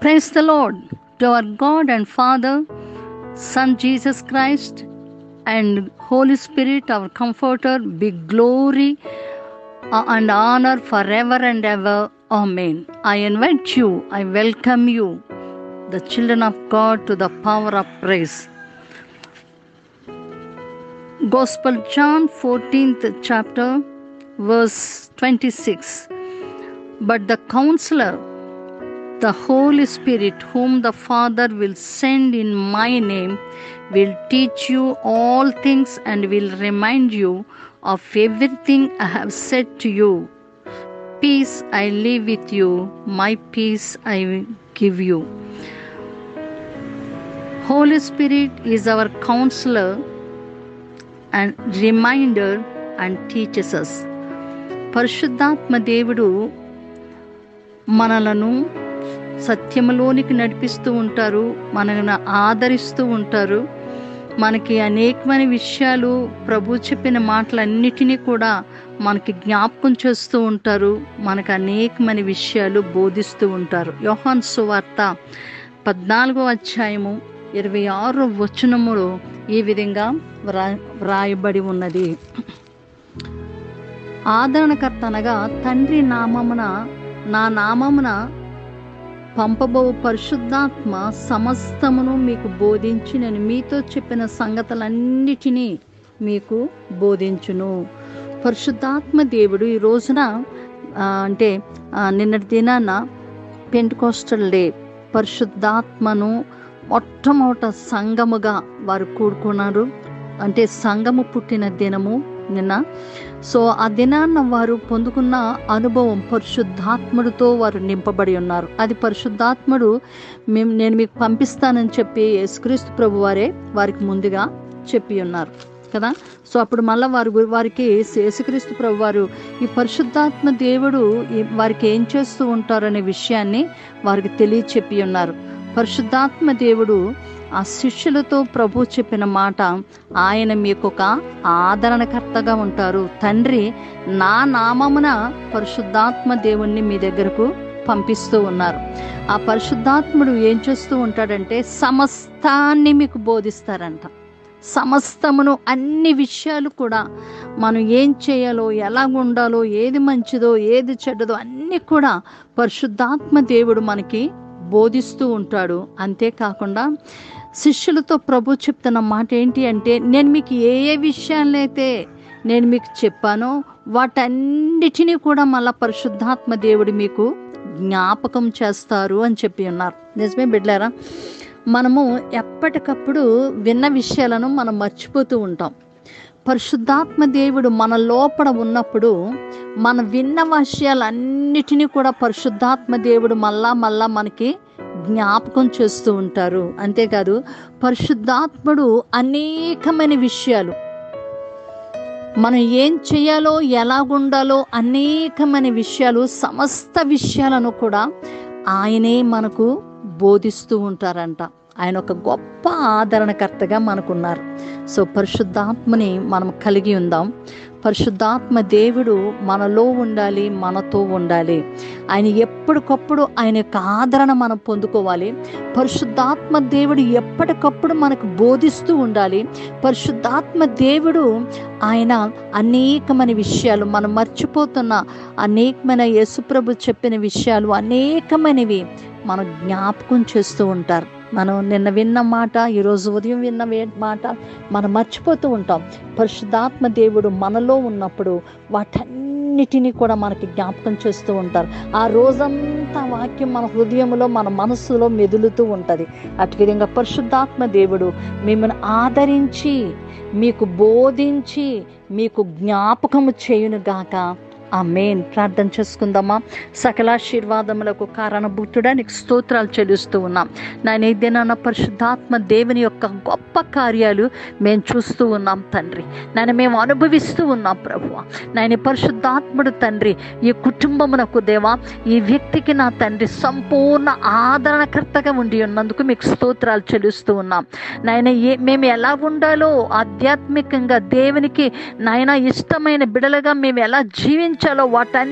Praise the Lord to our God and Father, Son Jesus Christ, and Holy Spirit, our Comforter, be glory uh, and honor forever and ever. Amen. I invite you, I welcome you, the children of God, to the power of praise. Gospel John 14th chapter, verse 26. But the counselor, the Holy Spirit, whom the Father will send in my name, will teach you all things and will remind you of everything I have said to you. Peace I leave with you, my peace I give you. Holy Spirit is our counselor and reminder and teaches us. పరిశుద్ధాత్మ దేవుడు మనలను సత్యములోనికి నడిపిస్తూ ఉంటారు మనల్ని ఆదరిస్తూ ఉంటారు మనకి అనేకమైన విషయాలు ప్రభు చెప్పిన మాటలన్నిటినీ కూడా మనకి జ్ఞాపకం చేస్తూ ఉంటారు మనకు అనేకమైన విషయాలు బోధిస్తూ ఉంటారు యోహాన్ సువార్త పద్నాలుగో అధ్యాయము ఇరవై ఆరో వచనములో ఈ విధంగా వ్రా వ్రాయబడి ఉన్నది ఆదరణకర్త అనగా తండ్రి నామమున నా నామమున పంపబో పరిశుద్ధాత్మ సమస్తమును మీకు బోధించి నేను మీతో చెప్పిన సంగతులన్నిటినీ మీకు బోధించును పరిశుద్ధాత్మ దేవుడు ఈ రోజున ఆ, అంటే ఆ, నిన్నటి దినాన పెంటుకోస్టల్ డే పరిశుద్ధాత్మను మొట్టమొదట సంఘముగా వారు కూడుకున్నారు అంటే సంఘము పుట్టిన దినము నిన్న సో ఆ దినాన్న వారు పొందుకున్న అనుభవం పరిశుద్ధాత్ముడితో వారు నింపబడి ఉన్నారు అది పరిశుద్ధాత్ముడు మేము నేను మీకు పంపిస్తానని చెప్పి యేసుక్రీస్తు ప్రభు వారే వారికి ముందుగా చెప్పి ఉన్నారు కదా సో అప్పుడు మళ్ళీ వారు వారికి యేసుక్రీస్తు ప్రభు వారు ఈ పరిశుద్ధాత్మ దేవుడు ఈ- వారికి ఏం చేస్తూ ఉంటారనే విషయాన్ని వారికి తెలియచెప్పి ఉన్నారు పరిశుద్ధాత్మ దేవుడు ఆ శిష్యులతో ప్రభు చెప్పిన మాట ఆయన మీకు ఒక ఆదరణకర్తగా ఉంటారు తండ్రి నా నామమున పరిశుద్ధాత్మ దేవుణ్ణి మీ దగ్గరకు పంపిస్తూ ఉన్నారు ఆ పరిశుద్ధాత్ముడు ఏం చేస్తూ ఉంటాడంటే సమస్తాన్ని మీకు బోధిస్తారంట సమస్తమును అన్ని విషయాలు కూడా మనం ఏం చేయాలో ఎలా ఉండాలో ఏది మంచిదో ఏది చెడ్డదో అన్నీ కూడా పరిశుద్ధాత్మ దేవుడు మనకి బోధిస్తూ ఉంటాడు అంతేకాకుండా శిష్యులతో ప్రభు చెప్తున్న మాట ఏంటి అంటే నేను మీకు ఏ ఏ విషయాలైతే నేను మీకు చెప్పానో వాటన్నిటినీ కూడా మళ్ళా పరిశుద్ధాత్మ దేవుడు మీకు జ్ఞాపకం చేస్తారు అని చెప్పి ఉన్నారు నిజమే బిడ్డారా మనము ఎప్పటికప్పుడు విన్న విషయాలను మనం మర్చిపోతూ ఉంటాం పరిశుద్ధాత్మ దేవుడు మన లోపల ఉన్నప్పుడు మన విన్న విషయాలన్నిటినీ కూడా పరిశుద్ధాత్మ దేవుడు మళ్ళా మళ్ళా మనకి జ్ఞాపకం చేస్తూ ఉంటారు అంతేకాదు పరిశుద్ధాత్ముడు అనేకమైన విషయాలు మనం ఏం చేయాలో ఎలాగుండాలో అనేకమైన విషయాలు సమస్త విషయాలను కూడా ఆయనే మనకు బోధిస్తూ ఉంటారంట ఆయన ఒక గొప్ప ఆదరణకర్తగా మనకున్నారు సో పరిశుద్ధాత్మని మనం కలిగి ఉందాం పరిశుద్ధాత్మ దేవుడు మనలో ఉండాలి మనతో ఉండాలి ఆయన ఎప్పటికప్పుడు ఆయన యొక్క ఆదరణ మనం పొందుకోవాలి పరిశుద్ధాత్మ దేవుడు ఎప్పటికప్పుడు మనకు బోధిస్తూ ఉండాలి పరిశుద్ధాత్మ దేవుడు ఆయన అనేకమైన విషయాలు మనం మర్చిపోతున్న అనేకమైన యేసుప్రభు చెప్పిన విషయాలు అనేకమైనవి మనం జ్ఞాపకం చేస్తూ ఉంటారు మనం నిన్న విన్న మాట ఈరోజు ఉదయం విన్న వే- మాట మనం మర్చిపోతూ ఉంటాం పరిశుద్ధాత్మ దేవుడు మనలో ఉన్నప్పుడు వాటన్నిటినీ కూడా మనకి జ్ఞాపకం చేస్తూ ఉంటారు ఆ రోజంతా వాక్యం మన హృదయంలో మన మనస్సులో మెదులుతూ ఉంటుంది అటు విధంగా పరిశుద్ధాత్మ దేవుడు మిమ్మల్ని ఆదరించి మీకు బోధించి మీకు జ్ఞాపకము చేయునుగాక ఆ మెయిన్ ప్రార్థన చేసుకుందామా సకలాశీర్వాదములకు కారణభూతుడా నీకు స్తోత్రాలు చెల్లిస్తూ ఉన్నాం నాయన ఈ దినాన పరిశుద్ధాత్మ దేవుని యొక్క గొప్ప కార్యాలు మేము చూస్తూ ఉన్నాం తండ్రి నాయన మేము అనుభవిస్తూ ఉన్నాం ప్రభు నాయన పరిశుద్ధాత్ముడు తండ్రి ఈ కుటుంబమునకు దేవా ఈ వ్యక్తికి నా తండ్రి సంపూర్ణ ఆదరణకర్తగా ఉండి ఉన్నందుకు మీకు స్తోత్రాలు చెల్లిస్తూ ఉన్నాం నాయన ఏ మేము ఎలా ఉండాలో ఆధ్యాత్మికంగా దేవునికి నాయన ఇష్టమైన బిడలుగా మేము ఎలా జీవించాలో వాటన్ని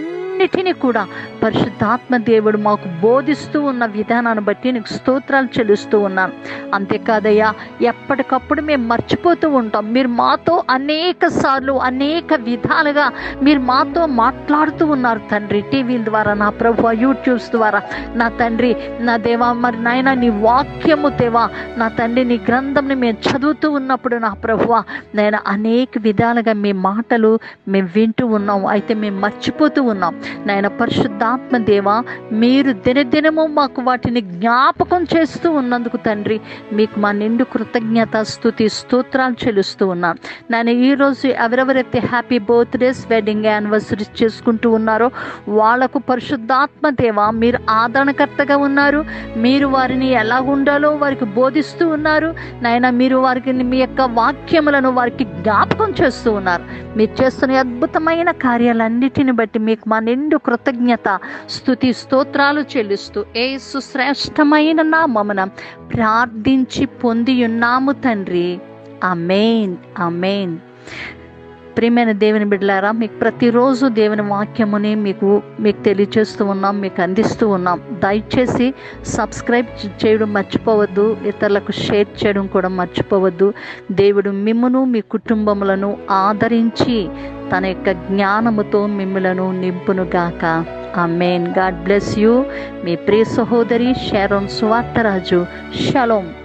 విషయాలన్నిటినీ కూడా పరిశుద్ధాత్మ దేవుడు మాకు బోధిస్తూ ఉన్న విధానాన్ని బట్టి నీకు స్తోత్రాలు చెల్లిస్తూ ఉన్నాను అంతేకాదయ్యా ఎప్పటికప్పుడు మేము మర్చిపోతూ ఉంటాం మీరు మాతో అనేక సార్లు అనేక విధాలుగా మీరు మాతో మాట్లాడుతూ ఉన్నారు తండ్రి టీవీల ద్వారా నా ప్రభు యూట్యూబ్స్ ద్వారా నా తండ్రి నా దేవా మరి నాయన నీ వాక్యము దేవా నా తండ్రి నీ గ్రంథంని మేము చదువుతూ ఉన్నప్పుడు నా ప్రభువ నేను అనేక విధాలుగా మీ మాటలు మేము వింటూ ఉన్నాం అయితే మేము మర్చిపోతూ ఉన్నాం నాయన పరిశుద్ధాత్మ దేవా మీరు దినదినము మాకు వాటిని జ్ఞాపకం చేస్తూ ఉన్నందుకు తండ్రి మీకు మా నిండు కృతజ్ఞత స్థుతి స్తోత్రాలు చెల్లిస్తూ ఉన్నాను నేను ఈరోజు ఎవరెవరైతే హ్యాపీ బర్త్డేస్ వెడ్డింగ్ యానివర్సరీ చేసుకుంటూ ఉన్నారో వాళ్లకు పరిశుద్ధాత్మ దేవ మీరు ఆదరణకర్తగా ఉన్నారు మీరు వారిని ఎలా ఉండాలో వారికి బోధిస్తూ ఉన్నారు నాయన మీరు వారికి మీ యొక్క వాక్యములను వారికి జ్ఞాపకం చేస్తూ ఉన్నారు మీరు చేస్తున్న అద్భుతమైన కార్యాలన్నిటిని బట్టి మీకు మా నిండు కృతజ్ఞత స్థుతి స్తోత్రాలు చెల్లిస్తూ ఏ సుశ్రేష్టమైన నామమున ప్రార్థించి పొంది ఉన్నాము తండ్రి అమేన్ అమేన్ ప్రియమైన దేవుని బిడ్డలారా మీకు ప్రతిరోజు దేవుని వాక్యముని మీకు మీకు తెలియచేస్తూ ఉన్నాం మీకు అందిస్తూ ఉన్నాం దయచేసి సబ్స్క్రైబ్ చేయడం మర్చిపోవద్దు ఇతరులకు షేర్ చేయడం కూడా మర్చిపోవద్దు దేవుడు మిమ్మును మీ కుటుంబములను ఆదరించి తన యొక్క జ్ఞానముతో మిమ్ములను నింపునుగాక అమేన్ గాడ్ బ్లెస్ యూ మీ ప్రియ సహోదరి షారోన్ సువార్తరాజు షలోం